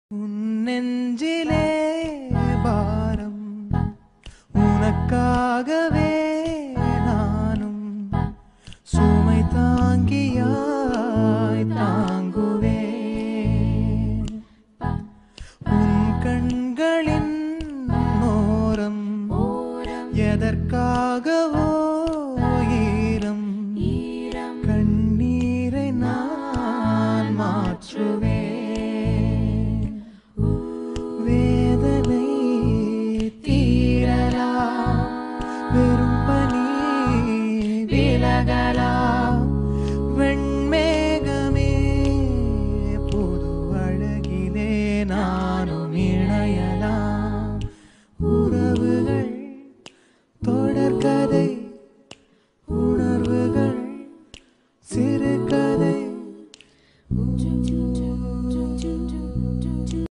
உன் நெஞ்சிலே பாரம் உனக்காகவே நானும் சுமை தாங்கியாய் தாங்குவேன் உன் கண்களின் ஓரம் எதற்காகவோ ஈரம் கண்ணீரை நான் மாற்றுவேன் வேதனை தீரலாம் வெறும் பனி விலகலாம் வெண்மேகமே புது அழகிலே நானும் இணையலாம்